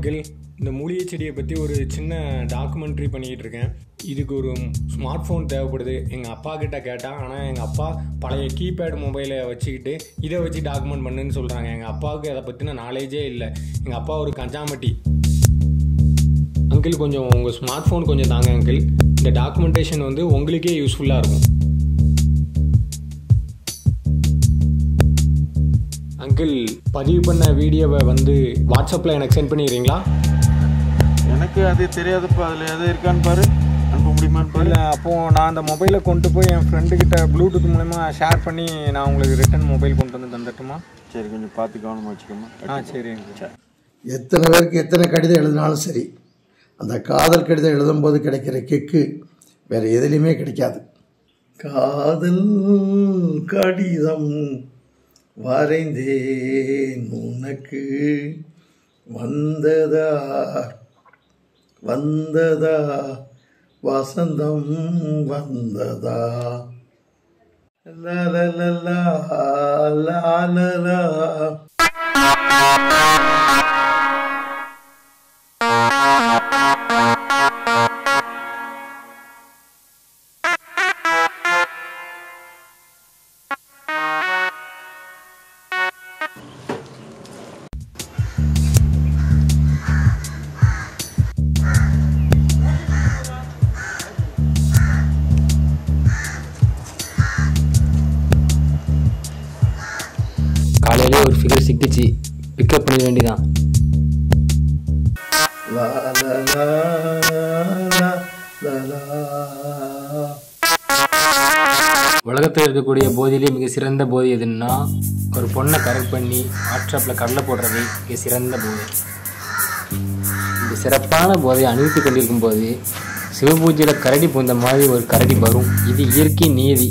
Uncle இந்த மூலிகை செடியை பற்றி ஒரு சின்ன டாக்குமெண்ட்ரி பண்ணிக்கிட்டு இருக்கேன் இதுக்கு ஒரு ஸ்மார்ட் ஃபோன் தேவைப்படுது எங்கள் அப்பா கிட்ட கேட்டால் ஆனால் எங்கள் அப்பா பழைய கீபேட் மொபைலை வச்சுக்கிட்டு இதை வச்சு டாக்குமெண்ட் பண்ணுன்னு சொல்கிறாங்க எங்கள் அப்பாவுக்கு அதை பற்றின நாலேஜே இல்லை எங்கள் அப்பா ஒரு கஞ்சாமட்டி அங்கிள் கொஞ்சம் உங்கள் ஸ்மார்ட் ஃபோன் கொஞ்சம் தாங்க அங்கிள் இந்த டாக்குமெண்டேஷன் வந்து உங்களுக்கே யூஸ்ஃபுல்லாக இருக்கும் அங்கிள் பதிவு பண்ண வீடியோவை வந்து வாட்ஸ்அப்பில் எனக்கு சென்ட் பண்ணிடுறீங்களா எனக்கு அது தெரியாதுப்பா அதில் எது இருக்கான்னு பாரு அனுப்ப முடியுமான்னு பாரு இல்லை அப்போது நான் அந்த மொபைலை கொண்டு போய் என் ஃப்ரெண்டுக்கிட்ட ப்ளூடூத் மூலமா ஷேர் பண்ணி நான் உங்களுக்கு ரிட்டன் மொபைல் கொண்டு வந்து தந்துட்டுமா சரி கொஞ்சம் பார்த்து கவனமாக வச்சுக்கோமா ஆ சரி அங்கிள் எத்தனை பேருக்கு எத்தனை கடிதம் எழுதினாலும் சரி அந்த காதல் கடிதம் எழுதும்போது கிடைக்கிற கிக்கு வேற எதுலேயுமே கிடைக்காது காதல் கடிதம் வரைந்தேன் உனக்கு வந்ததா வந்ததா வசந்தம் வந்ததா லா லா லா லா லா லா லா காலையிலே ஒரு ஃபிகர் சிக்கிச்சு பிக்கப் பண்ண வேண்டியதான் La la la la la la உலகத்தில் இருக்கக்கூடிய போதிலே மிக சிறந்த போதை எதுன்னா ஒரு பொண்ணை கரெக்ட் பண்ணி வாட்ஸ்அப்பில் கடலை போடுறது மிக சிறந்த போதை இந்த சிறப்பான போதையை அணிவித்து கொண்டிருக்கும் போது சிவபூஜையில் கரடி பூந்த மாதிரி ஒரு கரடி வரும் இது இயற்கை நீதி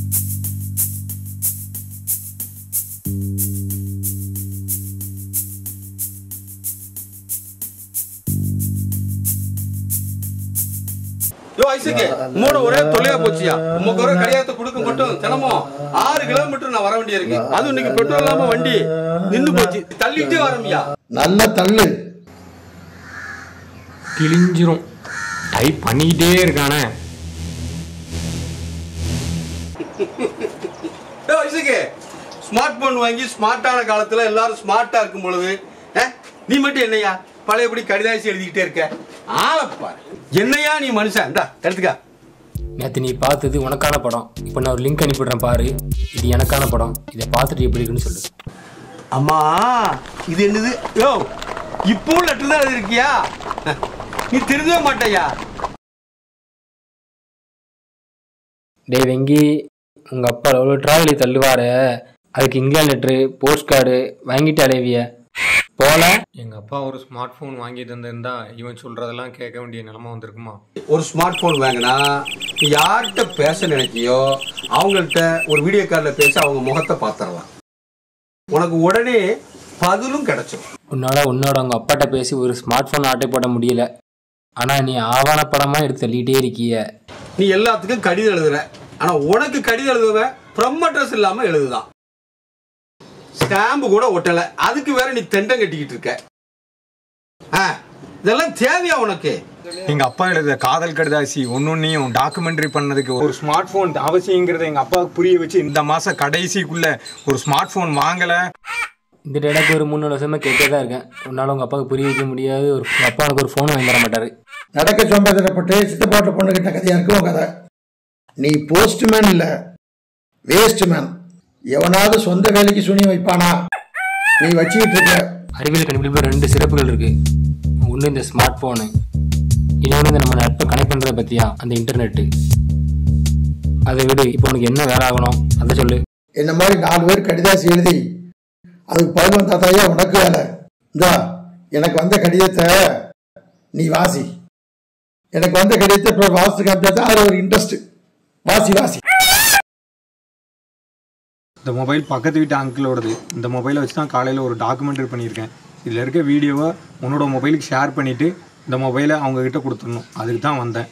யோ ஐசக்கு உம்மோட ஒரே தொல்லையா போச்சியா உமக்கு ஒரு கடியாரத்தை கொடுக்க மட்டும் தினமும் ஆறு கிலோமீட்டர் நான் வர வேண்டியிருக்கு அதுவும் இன்னைக்கு பெட்ரோல் இல்லாம வண்டி நின்னு போச்சு தள்ளிட்டே வரமியா நல்ல தள்ளு கிழிஞ்சிரும் டைப் பண்ணிக்கிட்டே இருக்கானே யோ ஐசக்கு ஸ்மார்ட் போன் வாங்கி ஸ்மார்ட்டான காலத்துல எல்லாரும் ஸ்மார்ட்டா இருக்கும் பொழுது அஹ், நீ மட்டும் என்னையா பழையபடி கடிதாசி எழுதிக்கிட்டே இருக்க ஆளப்பாரு என்னையா நீ மனுஷன் இந்தா எடுத்துக்க நேற்று நீ பார்த்தது உனக்கான படம் இப்போ நான் ஒரு லிங்க் அனுப்பிடுறேன் பாரு இது எனக்கான படம் இதை பார்த்துட்டு எப்படி இருக்குன்னு சொல்லு அம்மா இது என்னது யோ இப்போ லெட்டர் தான் எழுதிருக்கியா நீ திருந்தவே மாட்டேயா டேய் வெங்கி உங்கள் அப்பா எவ்வளோ ட்ராவலி தள்ளுவாரு அதுக்கு இங்கிலாந்து லெட்ரு போஸ்ட் கார்டு வாங்கிட்டு அலைவிய போல எங்கள் அப்பா ஒரு ஸ்மார்ட் ஃபோன் வாங்கி தந்திருந்தா இவன் சொல்கிறதெல்லாம் கேட்க வேண்டிய நிலமை வந்திருக்குமா ஒரு ஸ்மார்ட் போன் வாங்கினா நீ யார்கிட்ட பேச நினைக்கியோ அவங்கள்ட்ட ஒரு வீடியோ காலில் பேசி அவங்க முகத்தை பார்த்துடலாம் உனக்கு உடனே பதிலும் கிடைச்சிடும் உன்னால் உன்னோட உங்கள் அப்பாட்ட பேசி ஒரு ஸ்மார்ட் ஃபோன் ஆட்டை போட முடியல ஆனால் நீ ஆவணப்படமாக எடுத்து தள்ளிட்டே இருக்கிய நீ எல்லாத்துக்கும் கடிதம் எழுதுற ஆனா உனக்கு கடிதம் எழுதுவ ஃப்ரம் அட்ரஸ் இல்லாம எழுதுதான் ஸ்டாம்பு கூட ஒட்டல அதுக்கு வேற நீ தெண்டம் கட்டிக்கிட்டு இருக்க ஆ, இதெல்லாம் தேவையா உனக்கு எங்கள் அப்பா எழுத காதல் கடிதாசி ஒன்னொன்னையும் டாக்குமெண்ட்ரி பண்ணதுக்கு ஒரு ஸ்மார்ட் ஃபோன் அவசியங்கிறத எங்கள் அப்பாவுக்கு புரிய வச்சு இந்த மாதம் கடைசிக்குள்ள ஒரு ஸ்மார்ட் ஃபோன் வாங்கலை இந்த டேடாக்கு ஒரு மூணு நாலு வருஷமா கேட்டே தான் இருக்கேன் உன்னால் உங்கள் அப்பாவுக்கு புரிய வைக்க முடியாது ஒரு உங்கள் அப்பா உனக்கு ஒரு ஃபோன் வாங்கி தர மாட்டார் நடக்க சோம்பேதனப்பட்டு சித்தப்பாட்ட பொண்ணுகிட்ட கதையா இருக்கும் உன் கதை நீ போஸ்ட்மேன் இல்ல வேஸ்ட் மேன் எவனாவது சொந்த வேலைக்கு சுனி வைப்பானா நீ வச்சுக்கிட்டு இருக்க அறிவியல் கண்டுபிடிப்பில் ரெண்டு சிறப்புகள் இருக்கு ஒன்று இந்த ஸ்மார்ட் ஃபோனு இன்னொன்று இந்த நம்ம நட்பை கனெக்ட் பண்ணுறதை பற்றியா அந்த இன்டர்நெட்டு அதை விடு இப்போ உனக்கு என்ன வேலை ஆகணும் அதை சொல்லு என்ன மாதிரி நாலு பேர் கடிதாசி எழுதி அதுக்கு பதில் வந்தா தாயா உனக்கு வேலை இந்தா எனக்கு வந்த கடிதத்தை நீ வாசி எனக்கு வந்த கடிதத்தை இப்போ வாசித்து காமிச்சா தான் அது ஒரு இன்ட்ரெஸ்ட் வாசி வாசி இந்த மொபைல் பக்கத்து வீட்டு அங்கிளோடது இந்த மொபைலை வச்சு தான் காலையில் ஒரு டாக்குமெண்ட்ரி பண்ணியிருக்கேன் இதில் இருக்க வீடியோவை உன்னோட மொபைலுக்கு ஷேர் பண்ணிவிட்டு இந்த மொபைலை அவங்க கிட்ட கொடுத்துடணும் அதுக்கு தான் வந்தேன்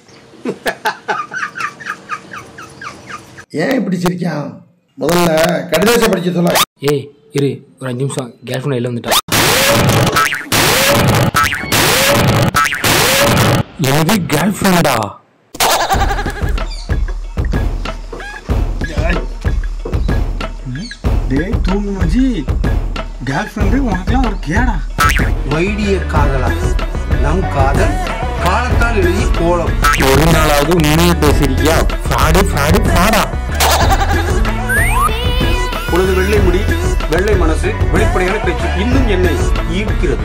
ஏன் இப்படி சிரிக்கான் முதல்ல கடிதாசை படிச்சு சொல்ல ஏய் இரு ஒரு அஞ்சு நிமிஷம் கேர்ள் ஃப்ரெண்ட் வெளில வந்துட்டா எனது கேர்ள் ஃப்ரெண்டா டேய் தூங்கு மச்சி கேர்ள் ஃப்ரெண்டு உனக்குலாம் ஒரு கேடா வைடிய காதலா நம் காதல் காலத்தால் எழுதி கோலம் ஒரு நாளாவது உண்மையை பேசிருக்கியா ஃப்ராடு ஃப்ராடு ஃப்ராடா உனது வெள்ளை முடி வெள்ளை மனசு வெளிப்படையான பேச்சு இன்னும் என்னை ஈர்க்கிறது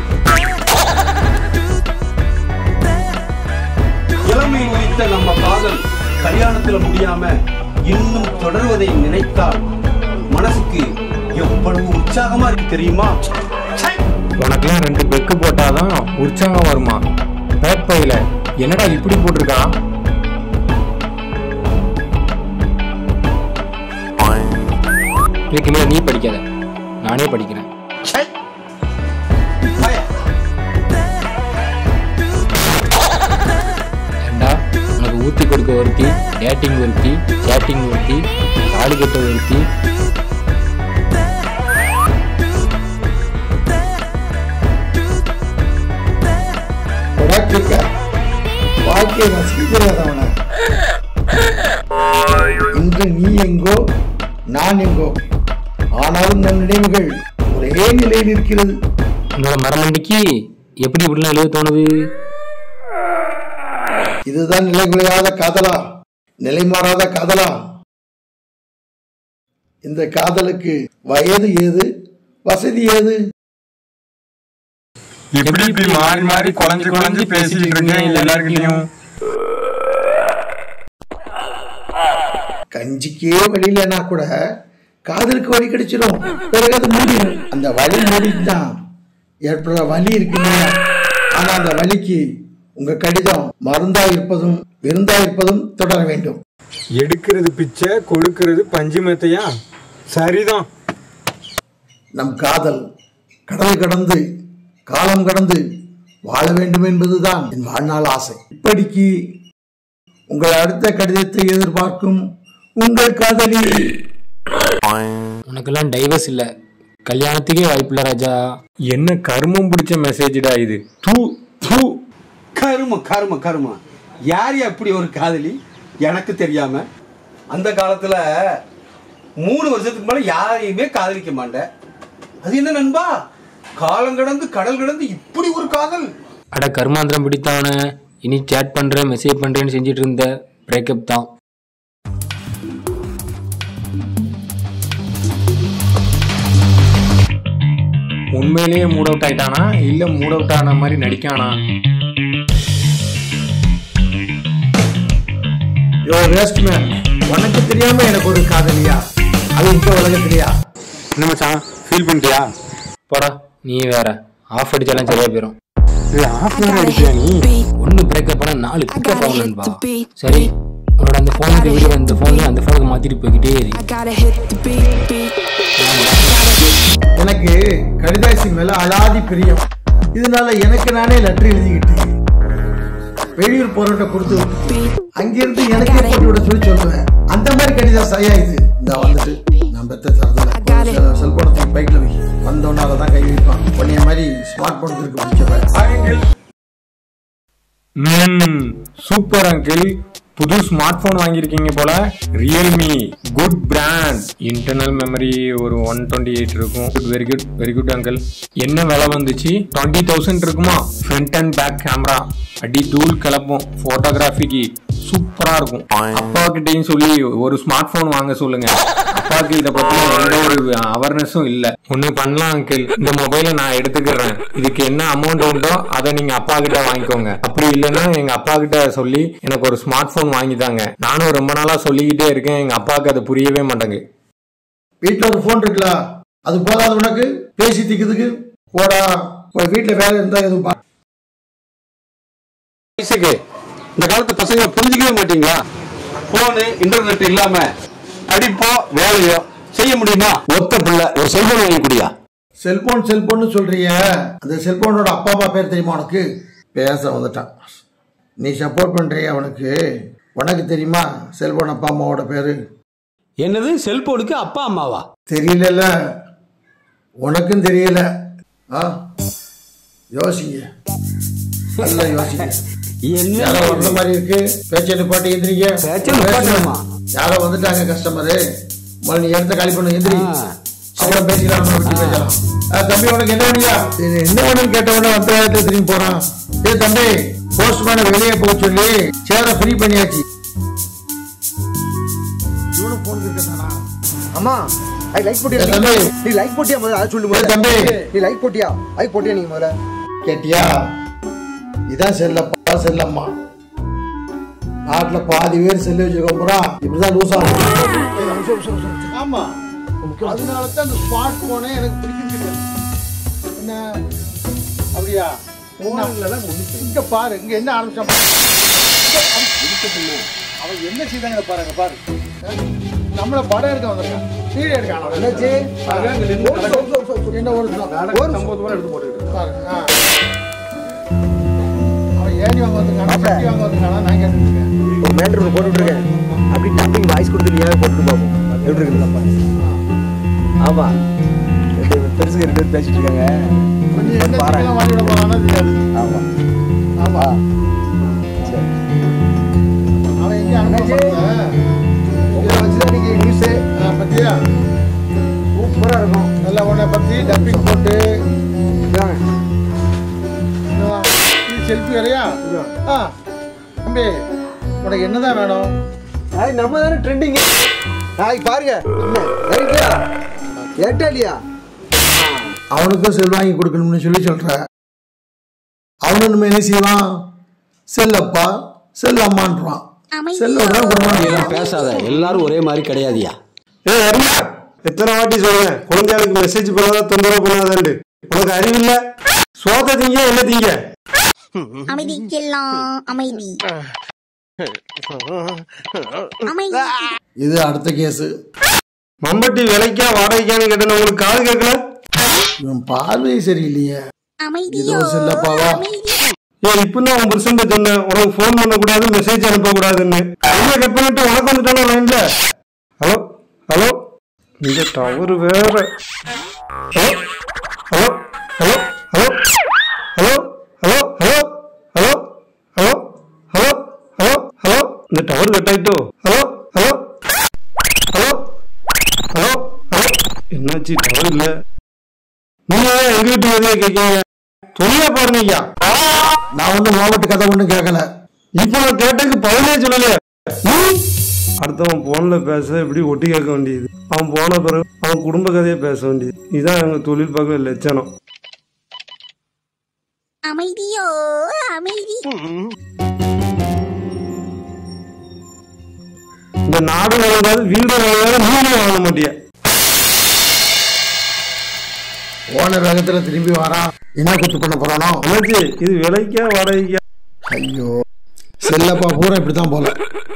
இளமையில் உதித்த நம்ம காதல் கல்யாணத்துல முடியாம இன்னும் தொடர்வதை நினைத்தால் மனசுக்கு எவ்வளவு உற்சாகமா இருக்கு தெரியுமா ச்சை! உனக்கெல்லாம் ரெண்டு பெக்கு போட்டாதான் உற்சாகம் வருமா பேப்பையில என்னடா இப்படி போட்டிருக்கான் இதுக்கு நீ படிக்காத நானே படிக்கிறேன் ச்சை! பய. ஏண்டா உனக்கு ஊத்தி கொடுக்க ஒருத்தி டேட்டிங் ஒருத்தி சேட்டிங் ஒருத்தி தாலி கட்ட ஒருத்தி உனக்கு வாழ்க்கையை ரசிக்கிறது அவனை இன்று நீ எங்கோ நான் எங்கோ ஆனாலும் நம் நினைவுகள் ஒரே நிலையில் இருக்கிறது உன்னோட மரமண்டிக்கு எப்படி இப்படிலாம் எழுத தோணுது இதுதான் நிலைகுலையாத காதலா நிலைமாறாத காதலா இந்த காதலுக்கு வயது ஏது வசதி ஏது எப்படி இப்படி மாறி மாறி குழஞ்சு குழஞ்சு பேசிட்டு இருக்கீங்க எல்லாருக்கிட்டையும் கஞ்சிக்கே வழி இல்லைன்னா கூட காதலுக்கு வழி கிடைச்சிடும் பிறகு அது மூடிடும் அந்த வழி மூடிட்டுதான் ஏற்படுற வலி இருக்குங்க ஆனா அந்த வலிக்கு உங்க கடிதம் மருந்தா இருப்பதும் விருந்தா இருப்பதும் தொடர வேண்டும் எடுக்கிறது பிச்சை கொடுக்கிறது பஞ்சு மெத்தையா சரிதான் நம் காதல் கடல் கடந்து காலம் கடந்து வாழ வேண்டும் என்பதுதான் என் வாழ்நாள் ஆசை இப்படிக்கு உங்கள் அடுத்த கடிதத்தை எதிர்பார்க்கும் உங்கள் காதலி உனக்கெல்லாம் டைவர்ஸ் இல்லை கல்யாணத்துக்கே வாய்ப்பில்லை ராஜா என்ன கருமம் பிடிச்ச மெசேஜ்டா இது தூ தூ கரும கரும கரும யார் அப்படி ஒரு காதலி எனக்கு தெரியாம அந்த காலத்துல மூணு வருஷத்துக்கு மேல யாரையுமே காதலிக்க மாட்டேன் அது என்ன நண்பா காலம் கடந்து கடல் கடந்து இப்படி ஒரு காதல் அட கர்மாந்திரம் பிடித்தவன இனி சேட் பண்றேன் மெசேஜ் பண்றேன்னு செஞ்சுட்டு இருந்த பிரேக்கப் தான் உண்மையிலேயே மூட் அவுட் ஆயிட்டானா இல்ல மூட் அவுட் ஆன மாதிரி நடிக்கானா யோ வேஸ்ட் மேன் உனக்கு தெரியாம எனக்கு ஒரு காதலியா அது இந்த உலகத்திலையா என்ன மச்சான் ஃபீல் பண்ணிட்டியா போடா நீ வேற ஆஃப் அடிச்சாலும் சரியா போயிடும் இல்லை ஆஃப் வேற அடிப்பியா நீ ஒன்று பிரேக்கப் பண்ண நாலு பிக்கப் ஆகலன்பா சரி உன்னோட அந்த ஃபோனுக்கு வீடியோ அந்த ஃபோன்ல அந்த ஃபோனுக்கு மாத்திட்டு போய்கிட்டே இரு I gotta hit the beat, beat. எனக்கு கடிதாசி மேல அலாதி பிரியம் இதனால எனக்கு நானே லெட்டர் எழுதிக்கிட்டு வெளியூர் போறவட்ட கொடுத்து விட்டு அங்கிருந்து எனக்கே போட்டு விட சொல்லி சொல்லுவேன் அந்த மாதிரி கடிதாசி ஐயா இது இந்த வந்துட்டு நான் பெத்த தரதுல செல்போனத்துக்கு பைக்ல வை வந்தோடனே அதை தான் கை வைப்பான் உன்னைய மாதிரி ஸ்மார்ட் போன் இருக்கு பிடிச்சவன் ம் சூப்பர் அங்கிள் புது ஸ்மார்ட் போன் வாங்கியிருக்கீங்க போல Realme good brand internal memory ஒரு ஒன் டுவெண்ட்டி எயிட் இருக்கும் very good very good uncle என்ன விலை வந்துச்சு டுவெண்ட்டி தௌசண்ட் இருக்குமா ஃப்ரண்ட் அண்ட் பேக் கேமரா அடி தூள் கிளப்பும் போட்டோகிராஃபிக்கு சூப்பரா இருக்கும் அப்பா கிட்டயும் சொல்லி ஒரு ஸ்மார்ட் போன் வாங்க சொல்லுங்க அப்பாவுக்கு இத பத்தி எந்த ஒரு அவேர்னஸும் இல்ல ஒண்ணு பண்ணலாம் அங்கிள் இந்த மொபைலை நான் எடுத்துக்கிறேன் இதுக்கு என்ன அமௌண்ட் உண்டோ அதை நீங்க அப்பா கிட்ட வாங்கிக்கோங்க அப்படி இல்லைன்னா எங்க அப்பா கிட்ட சொல்லி எனக்கு ஒரு ஸ்மார்ட் போன் வாங்கி தாங்க நானும் ரொம்ப நாளா சொல்லிக்கிட்டே இருக்கேன் எங்க அப்பாவுக்கு அது புரியவே மாட்டேங்குது வீட்டுல ஒரு போன் இருக்குல்ல அது போதாது உனக்கு பேசி திக்கிறதுக்கு போடா போய் வீட்டுல வேலை இருந்தா எதுவும் பா- வயசுக்கு இந்த காலத்து பசங்க புரிஞ்சுக்கவே மாட்டீங்களா போனு இன்டர்நெட் இல்லாம அடிப்போ வேலையோ செய்ய முடியுமா ஒத்த பிள்ளை ஒரு செல்போன் வாங்கி குடியா செல்போன் செல்போன்னு சொல்றிய அந்த செல்போனோட அப்பா அம்மா பேர் தெரியுமா உனக்கு பேச வந்துட்டான் நீ சப்போர்ட் பண்றிய அவனுக்கு உனக்கு தெரியுமா செல்போன் அப்பா அம்மாவோட பேரு என்னது செல்போனுக்கு அப்பா அம்மாவா தெரியலல்ல உனக்கும் தெரியல ஆ யோசிங்க நல்லா யோசிங்க என்ன யாரோ வந்த மாதிரி இருக்கு பேச்சை நிப்பாட்டி எந்திரிங்க பேச்சை நிப்பாட்டணுமா? யாரோ வந்துட்டாங்க கஸ்டமரு முதல்ல நீ இடத்த காலி பண்ணு எந்திரி ஆ. அப்புறம் பேசிக்கலாம் நம்ம விட்டு பேசலாம் ஆ, தம்பி உனக்கு என்ன வேணுயா இது என்ன வேணும்னு கேட்ட உடனே வந்தராயத்தை திரும்பி போறான் ஏ தம்பி போஸ்ட்மேனை வெளியே போக சொல்லி சேரை ஃப்ரீ பண்ணியாச்சு இவனும் போன் இருக்கா அம்மா ஐ லைக் போட்டியா ஏய் தம்பி. நீ லைக் போட்டியா முதல்ல அதை சொல்லு ஏய் முதல்ல தம்பி. நீ லைக் போட்டியா ஐ போட்டியா நீங்க முதல்ல கேட்டியா இதான் செல்லப்பா செல்லம்மா நாட்டுல பாதி பேர் செல்லு வச்சிருக்க பூரா இப்படிதான் லூஸ் ஆகும் ஆமா அதனால தான் அந்த ஸ்மார்ட் போனே எனக்கு பிடிக்குது என்ன அப்படியா இங்க பாரு இங்க என்ன ஆரம்பிச்சான் பாரு. அவன் என்ன செய்தாங்க பாருங்க பாரு நம்மள படம் எடுக்க வந்திருக்கான் சீடி எடுக்கான் என்னாச்சு என்ன ஒரு நிமிஷம். ஒரு நிமிஷம். பாருங்க ஆ. அவன் ஏணி வாங்க வந்திருக்கானா சட்டி வாங்க வந்திருக்கானா நான் கேட்டுட்டு இருக்கேன் ஒரு மேட்டர் ஒன்று போட்டு விட்டுருக்கேன் அப்படி டப்பிங் வாய்ஸ் கொடுத்து நீ போட்டு பார்ப்போம் எப்படி இருக்குதுல்ல ஆமா ரெண்டு பெருசுங்க ரெண்டு பேர் பேசிட்டு இருக்காங்க கொஞ்சம் எந்த பாரு சிக்கனம் வாங்கிட போறானோ தெரியாது ஆமா ஆமா சரி அவன் எங்க அனுப்ப உங்களை வச்சுதான் நீங்க நியூஸு பத்தியா சூப்பரா இருக்கும் நல்லா உன்னை பத்தி டப்பிங் போட்டு இதாங்க. செல்ஃபி வரையா ஆ தம்பி உனக்கு என்னதான் வேணும் நாளைக்கு நம்ம தானே ட்ரெண்டிங் நாளைக்கு பாருங்க என்ன ரைட்டா ஏட்டாலியா அவனுக்கும் செல் வாங்கி கொடுக்கணும்னு சொல்லி சொல்ற அவனு நம்ம என்ன செய்வான் செல்லப்பா செல்லம்மான்றான் செல்லோட குடும்பம் பேசாத எல்லாரும் ஒரே மாதிரி கிடையாதுயா ஏ அருணா எத்தனை வாட்டி சொல்றேன் குழந்தைகளுக்கு மெசேஜ் பண்ணாத தொந்தரவு பண்ணாதாண்டு உனக்கு அறிவில்ல சோத்த திங்க என்ன திங்க அமைதிக்கெல்லாம் அமைதி அமைதி இது அடுத்த கேஸ் மம்பட்டி விலைக்கா வாடகைக்கான்னு கேட்டேன் உங்களுக்கு காது கேட்கல இவன் பார்வை சரியில்லையே அமைதியோ இதோ செல்லப்பாவா? அமைதி ஏன் இப்பதான் உன் புருஷன் சொன்னேன் உனக்கு ஃபோன் பண்ணக்கூடாது மெசேஜ் அனுப்பக்கூடாதுன்னு என்ன கட் பண்ணிட்டு உனக்கு வந்துட்டானா லைன்ல ஹலோ ஹலோ இந்த டவர் வேற hello hello hello hello hello hello hello hello hello hello hello hello இந்த டவர் கட் ஆயிட்டோ hello hello hello hello hello என்னாச்சு டவர் இல்ல நீங்க ஏன் எங்க வீட்டு மாதிரியே கேட்கீங்க தொழிலா பாருங்க ஐயா நான் ஒன்றும் மாவட்ட கதை ஒன்றும் கேட்கல இப்ப நான் கேட்டதுக்கு பதிலே சொல்லலையே நீ? அடுத்தவன் போன்ல பேச இப்படி ஒட்டி கேட்க வேண்டியது அவன் போன பிறகு அவன் குடும்ப கதையை பேச வேண்டியது இதுதான் எங்க தொழில் பார்க்குற லட்சணம் அமைதியோ அமைதி இந்த நாடு வளர்ந்தாது வீடு வளர்ந்தாலும் நீங்க வாழ மாட்டிய போன வேகத்துல திரும்பி வரான் என்ன குத்து பண்ண போறானோ அண்ணாச்சி இது விலைக்கா வாடகைக்கா ஐயோ செல்லப்பா பூரா இப்படித்தான் போல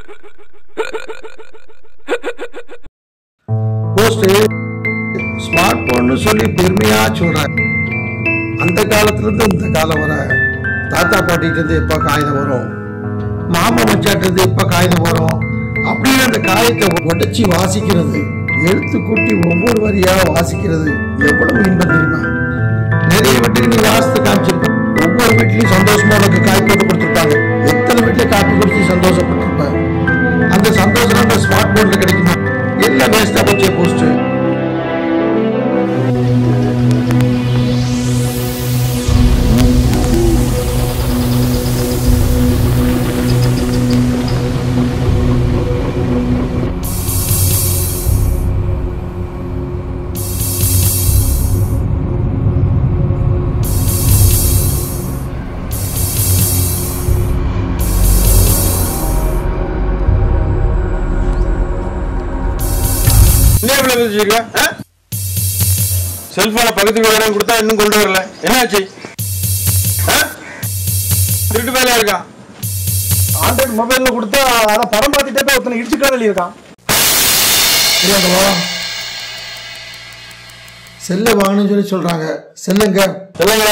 போஸ்ட் ஸ்மார்ட் போன்னு சொல்லி பெருமையா சொல்றேன் அந்த காலத்துல இருந்து இந்த காலம் வர தாத்தா பாட்டிட்டு இருந்து எப்ப காகிதம் வரும் மாமா மச்சாட்டு இருந்து எப்ப காகிதம் வரும் அப்படின்னு அந்த காயத்தை உடைச்சி வாசிக்கிறது எழுத்து கூட்டி ஒவ்வொரு வரியா வாசிக்கிறது எவ்வளவு இன்பம் தெரியுமா நிறைய வீட்டுக்கு நீ வாசித்து காமிச்சிருப்ப ஒவ்வொரு வீட்லயும் சந்தோஷமா உனக்கு காய் போட்டு கொடுத்துருப்பாங்க எத்தனை வீட்டுல காப்பி குடிச்சு சந்தோஷப்பட்டிருப்ப அந்த சந்தோஷம் அந்த ஸ்மார்ட் போர்ட்ல கிடைக்குமா எல்லாம் வேஸ்டா போச்சே போஸ்ட் என்ன இவ்வளவு பேசிருக்க செல்போனை பக்கத்து வீடு கொடுத்தா இன்னும் கொண்டு வரல என்னாச்சு ஆ? திருட்டு வேலையா இருக்கா ஆண்ட்ராய்டு மொபைல்ல கொடுத்தா அதை படம் பார்த்துட்டே போய் ஒருத்தனை இடிச்சுக்காதல் இருக்கான் தெரியாதவா செல்லை வாங்கணும்னு சொல்லி சொல்றாங்க செல்லுங்க இல்லைங்க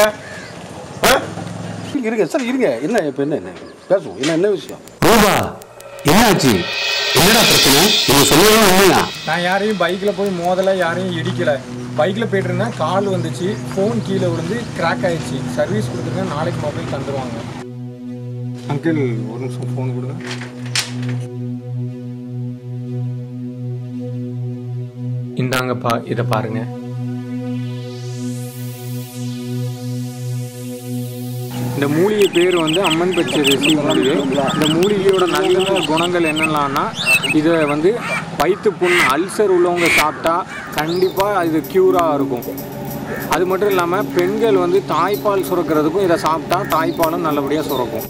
இருங்க சார் இருங்க என்ன இப்போ என்ன என்ன பேசுவோம் என்ன என்ன விஷயம் ரூபா என்னாச்சு என்னடா பிரச்சனை நீங்க சொல்லுவதும் உண்மையா நான் யாரையும் பைக்கில் போய் மோதலை யாரையும் இடிக்கலை பைக்கில் போயிட்டு இருந்தேன் கால் வந்துச்சு ஃபோன் கீழே விழுந்து கிராக் ஆயிடுச்சு சர்வீஸ் கொடுத்துருக்கேன் நாளைக்கு மொபைல் தந்துடுவாங்க அங்கிள் ஒரு நிமிஷம் ஃபோன் கொடுங்க இந்தாங்கப்பா இதை பாருங்க இந்த மூலிகை பேர் வந்து அம்மன் பச்சரிசி மூலிகை இந்த மூலிகையோட நல்ல குணங்கள் என்னெல்லாம்னா இதை வந்து வயிற்று புண் அல்சர் உள்ளவங்க சாப்பிட்டா கண்டிப்பாக இது க்யூராக இருக்கும் அது மட்டும் இல்லாமல் பெண்கள் வந்து தாய்ப்பால் சுரக்கிறதுக்கும் இதை சாப்பிட்டா தாய்ப்பாலும் நல்லபடியாக சுரக்கும்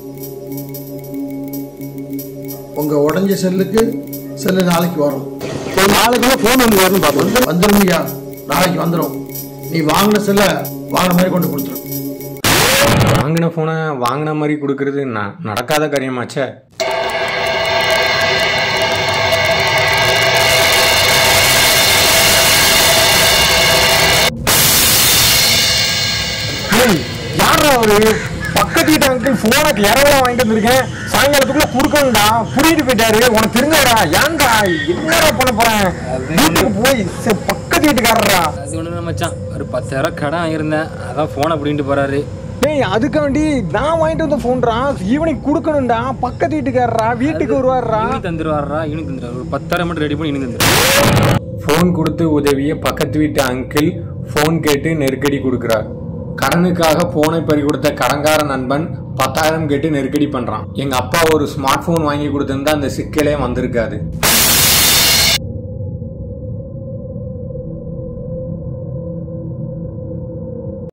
உங்க உடஞ்ச செல்லுக்கு செல்லு நாளைக்கு வரும் ஒரு நாளைக்குள்ள ஃபோன் வந்து வரணும் பார்ப்போம் வந்துருங்கய்யா நாளைக்கு வந்துடும் நீ வாங்கின செல்லை வாங்கின மாதிரி கொண்டு கொடுத்துரும் வாங்கின ஃபோனை வாங்கின மாதிரி கொடுக்கறது ந நடக்காத காரியமாச்சே யாரா அவரு பக்கத்து வீட்டு அங்கிள் போனுக்கு இரவலா வாங்கிட்டு வந்திருக்கேன் சாயங்காலத்துக்குள்ள கொடுக்கணும்டா புரியுது போயிட்டாரு உனக்கு தெரிஞ்சவரா ஏன்டா என்னடா பண்ண போறேன் வீட்டுக்கு போய் சரி, பக்கத்து வீட்டுக்காரரா அது ஒன்று மச்சான் ஒரு பத்தாயிரம் கடன் வாங்கியிருந்தேன் அதான் ஃபோனை அப்படின்ட்டு போறாரு டேய் அதுக்காண்டி நான் வாங்கிட்டு வந்த ஃபோன்டா ஈவினிங் கொடுக்கணும்டா பக்கத்து வீட்டுக்காரரா வீட்டுக்கு வருவாரா இவனுக்கு தந்துருவாரா இவனுக்கு தந்துருவாரு ஒரு பத்தாயிரம் மட்டும் ரெடி பண்ணி இவனுக்கு தந்துருவாரு ஃபோன் கொடுத்து உதவிய பக்கத்து வீட்டு அங்கிள் ஃபோன் கேட்டு நெருக்கடி கொடுக்குறார் கடனுக்காக போனை பறி கொடுத்த கடன்கார நண்பன் பத்தாயிரம் கேட்டு நெருக்கடி பண்றான் எங்க அப்பா ஒரு ஸ்மார்ட் போன் வாங்கி கொடுத்திருந்தா அந்த சிக்கலே வந்திருக்காது